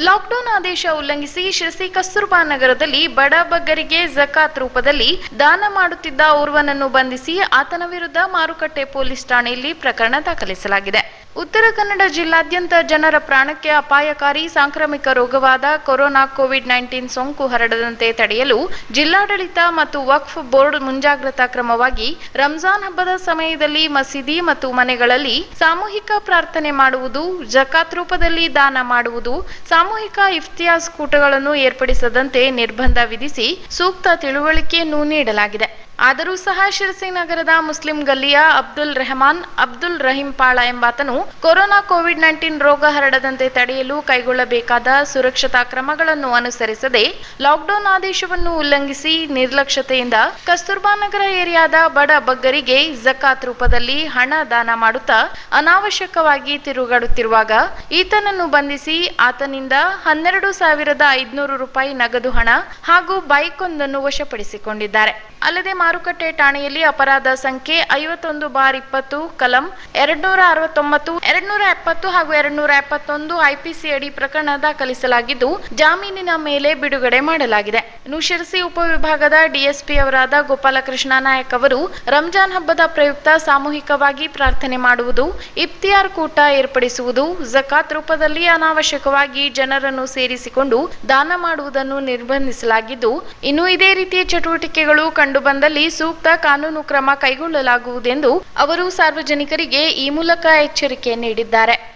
lockdown ಆದೇಶ ಉಲ್ಲಂಘಿಸಿ ಶಿರಸಿ ಕಸ್ತೂರ್ಬಾ ನಗರದಲ್ಲಿ ಬಡ ಬಗ್ಗರಿಗೆ ಜಕಾತ್ ರೂಪದಲ್ಲಿ ದಾನ ಮಾಡುತ್ತಿದ್ದ ಓರ್ವನನ್ನು ಬಂಧಿಸಿ ಆತನ ವಿರುದ್ಧ ಮಾರುಕಟ್ಟೆ ಪೊಲೀಸ್ ಠಾಣೆಯಲ್ಲಿ ಪ್ರಕರಣ ದಾಖಲಿಸಲಾಗಿದೆ ಉತ್ತರ ಕನ್ನಡ ಜಿಲ್ಲಾದ್ಯಂತ ಜನರ ಪ್ರಾಣಕ್ಕೆ ಅಪಾಯಕಾರಿ ಸಾಂಕ್ರಾಮಿಕ ರೋಗವಾದ ಕೊರೋನಾ ಕೋವಿಡ್ ನೈನ್ಟೀನ್ ಸೋಂಕು ಹರಡದಂತೆ ತಡೆಯಲು ಜಿಲ್ಲಾಡಳಿತ ಮತ್ತು ವಕ್ಫ್ ಬೋರ್ಡ್ ಮುಂಜಾಗ್ರತಾ ಕ್ರಮವಾಗಿ ರಂಜಾನ್ ಹಬ್ಬದ ಸಮಯದಲ್ಲಿ ಮಸೀದಿ ಮತ್ತು ಮನೆಗಳಲ್ಲಿ ಸಾಮೂಹಿಕ ಪ್ರಾರ್ಥನೆ ಮಾಡುವುದು ಜಕಾತ್ ರೂಪದಲ್ಲಿ ದಾನ ಮಾಡುವುದು ಸಾಮೂಹಿಕ ಇಫ್ತಿಯಾಸ್ ಕೂಟಗಳನ್ನು ಏರ್ಪಡಿಸದಂತೆ ನಿರ್ಬಂಧ ವಿಧಿಸಿ ಸೂಕ್ತ ತಿಳುವಳಿಕೆಯನ್ನು ನೀಡಲಾಗಿದೆ ಆದರೂ ಸಹ ಶಿರಸಿ ನಗರದ ಮುಸ್ಲಿಂ ಗಲ್ಲಿಯ ಅಬ್ದುಲ್ ರೆಹಮಾನ್ ಅಬ್ದುಲ್ ರಹೀಂ ಪಾಳ ಎಂಬಾತನು ಕೊರೋನಾ ಕೋವಿಡ್ ನೈನ್ಟೀನ್ ರೋಗ ಹರಡದಂತೆ ತಡೆಯಲು ಕೈಗೊಳ್ಳಬೇಕಾದ ಸುರಕ್ಷತಾ ಕ್ರಮಗಳನ್ನು ಅನುಸರಿಸದೆ ಲಾಕ್ಡೌನ್ ಆದೇಶವನ್ನು ಉಲ್ಲಂಘಿಸಿ ನಿರ್ಲಕ್ಷ್ಯತೆಯಿಂದ ಕಸ್ತೂರ್ಬಾ ನಗರ ಏರಿಯಾದ ಬಡ ಬಗ್ಗರಿಗೆ ಜಕಾತ್ ರೂಪದಲ್ಲಿ ಹಣ ದಾನ ಮಾಡುತ್ತಾ ಅನಾವಶ್ಯಕವಾಗಿ ತಿರುಗಾಡುತ್ತಿರುವಾಗ ಈತನನ್ನು ಬಂಧಿಸಿ ಆತನಿಂದ ಹನ್ನೆರಡು ಸಾವಿರದ ಐದುನೂರು ರೂಪಾಯಿ ನಗದು ಹಣ ಹಾಗೂ ಬೈಕ್ ಒಂದನ್ನು ವಶಪಡಿಸಿಕೊಂಡಿದ್ದಾರೆ ಅಲ್ಲದೆ ಮಾರುಕಟ್ಟೆ ಠಾಣೆಯಲ್ಲಿ ಅಪರಾಧ ಸಂಖ್ಯೆ ಐವತ್ತೊಂದು ಬಾರ್ ಇಪ್ಪತ್ತು ಕಲಂ ಎರಡ್ನೂರ ಅರವತ್ತೊಂಬತ್ತು ಎರಡ್ನೂರ ಎಪ್ಪತ್ತು ಹಾಗೂ ಎರಡ್ನೂರ ಎಪ್ಪತ್ತೊಂದು ಐಪಿಸಿ ಅಡಿ ಪ್ರಕರಣ ದಾಖಲಿಸಲಾಗಿದ್ದು ಜಾಮೀನಿನ ಮೇಲೆ ಬಿಡುಗಡೆ ಮಾಡಲಾಗಿದೆ ಇನ್ನು ಶಿರಸಿ ಉಪವಿಭಾಗದ ಡಿಎಸ್ಪಿ ಅವರಾದ ಗೋಪಾಲಕೃಷ್ಣ ನಾಯಕ್ ಅವರು ರಂಜಾನ್ ಹಬ್ಬದ ಪ್ರಯುಕ್ತ ಸಾಮೂಹಿಕವಾಗಿ ಪ್ರಾರ್ಥನೆ ಮಾಡುವುದು ಇಫ್ತಿಯಾರ್ ಕೂಟ ಏರ್ಪಡಿಸುವುದು ಜಕಾತ್ ರೂಪದಲ್ಲಿ ಅನಾವಶ್ಯಕವಾಗಿ ಜನರನ್ನು ಸೇರಿಸಿಕೊಂಡು ದಾನ ಮಾಡುವುದನ್ನು ನಿರ್ಬಂಧಿಸಲಾಗಿದ್ದು ಇನ್ನು ಇದೇ ರೀತಿಯ ಚಟುವಟಿಕೆಗಳು ಕಂಡುಬಂದಲ್ಲಿ ಸೂಕ್ತ ಕಾನೂನು ಕ್ರಮ ಕೈಗೊಳ್ಳಲಾಗುವುದೆಂದು ಅವರು ಸಾರ್ವಜನಿಕರಿಗೆ ಈ ಮೂಲಕ ಎಚ್ಚರಿಕೆ ನೀಡಿದ್ದಾರೆ